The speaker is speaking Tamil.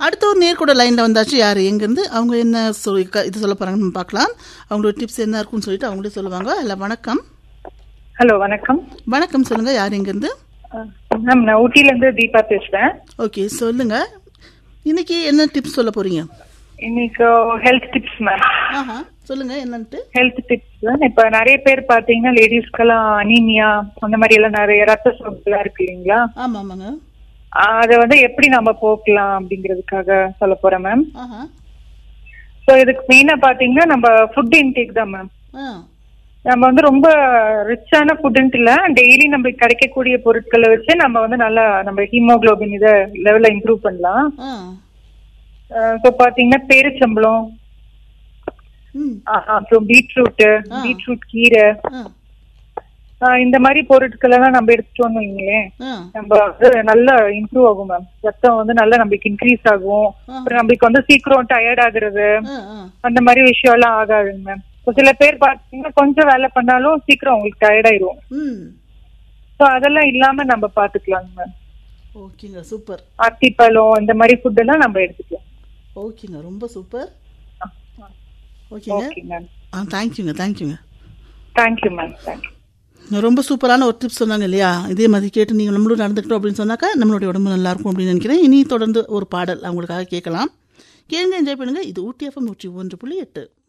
அடுத்த ஒரு நேர்கூட லைனில் வந்தாச்சு யார் எங்கேருந்து அவங்க என்ன சொல்லி க- இது சொல்ல போகிறாங்கன்னு நம்ம பார்க்கலாம் அவங்களோட டிப்ஸ் என்ன இருக்குன்னு சொல்லிட்டு அவங்களே சொல்லுவாங்க இல்லை வணக்கம் ஹலோ வணக்கம் வணக்கம் சொல்லுங்கள் யார் எங்கேருந்து மேம் நான் ஊட்டில இருந்து தீபா பேசுறேன் ஓகே சொல்லுங்கள் இன்னைக்கு என்ன டிப்ஸ் சொல்ல போகிறீங்க இன்னைக்கு ஹெல்த் டிப்ஸ் மேம் ஆஹா சொல்லுங்கள் என்னன்ட்டு ஹெல்த் டிப்ஸ் இப்ப நிறைய பேர் பாத்தீங்கன்னா லேடிஸ்க்கெல்லாம் அனீமியா அந்த மாதிரி எல்லாம் நிறைய ரத்த சோகெல்லாம் இருக்கு இல்லைங்களா ஆமாம் ஆமாங்க அதை வந்து எப்படி நம்ம போக்கலாம் அப்படிங்கிறதுக்காக சொல்ல போறேன் மேம் ஆஹா ஸோ இதுக்கு மெயினா பாத்தீங்கன்னா நம்ம ஃபுட் இன்டேக் தான் மேம் ஆ நம்ம வந்து ரொம்ப ரிச்சான ஃபுட்டுன்ட்டு இல்ல டெய்லி நம்ம கிடைக்கக்கூடிய பொருட்களை வச்சு நம்ம வந்து நல்லா நம்ம ஹீமோகுளோபின் இதை லெவல்ல இம்ப்ரூவ் பண்ணலாம் ஆ ஸோ பாத்தீங்கன்னா பேரிச்சம்பளம் ம் ஆ, அப்புறம் பீட்ரூட் பீட்ரூட் கீரை ஆ ஆ, இந்த மாதிரி பொருட்கள் எல்லாம் நம்ம எடுத்துட்டோம்னு வைங்களேன் ஆ நம்ம வந்து நல்லா இம்ப்ரூவ் ஆகும் மேம் ரத்தம் வந்து நல்லா நம்மளுக்கு இன்க்ரீஸ் ஆகும் அப்புறம் நம்மளுக்கு வந்து சீக்கிரம் டயர்ட் ஆகுறது ஆ ஆ அந்த மாதிரி விஷயம் எல்லாம் ஆகாதுங்க மேம் இப்போ சில பேர் பாத்தீங்கன்னா கொஞ்சம் வேலை பண்ணாலும் சீக்கிரம் உங்களுக்கு டயர்ட் ஆயிரும் ம் ஸோ அதெல்லாம் இல்லாம நம்ம பாத்துக்கலாங்க மேம் ஓகேங்க சூப்பர் அத்திப்பழம் இந்த மாதிரி ஃபுட் எல்லாம் நம்ம எடுத்துக்கலாம் ஓகேங்க ரொம்ப சூப்பர் ஓகேங்க ஓகே மேம் ஆ தேங்க்யூங்க தேங்க்யூங்க தேங்க்யூ மேம் தேங்க்யூ ரொம்ப சூப்பரான ஒரு டிப்ஸ் சொன்னாங்க இல்லையா இதே மாதிரி கேட்டு நீங்கள் நம்மளும் நடந்துக்கிட்டோம் அப்படின்னு சொன்னாக்கா நம்மளுடைய உடம்பு நல்லா இருக்கும் அப்படின்னு நினைக்கிறேன் இனி தொடர்ந்து ஒரு பாடல் அவங்களுக்காக கேட்கலாம் கேளுங்க என்ஜாய் பண்ணுங்க இது ஊட்டி எஃப்எம் நூற்றி ஒன்று புள்ளி எட்டு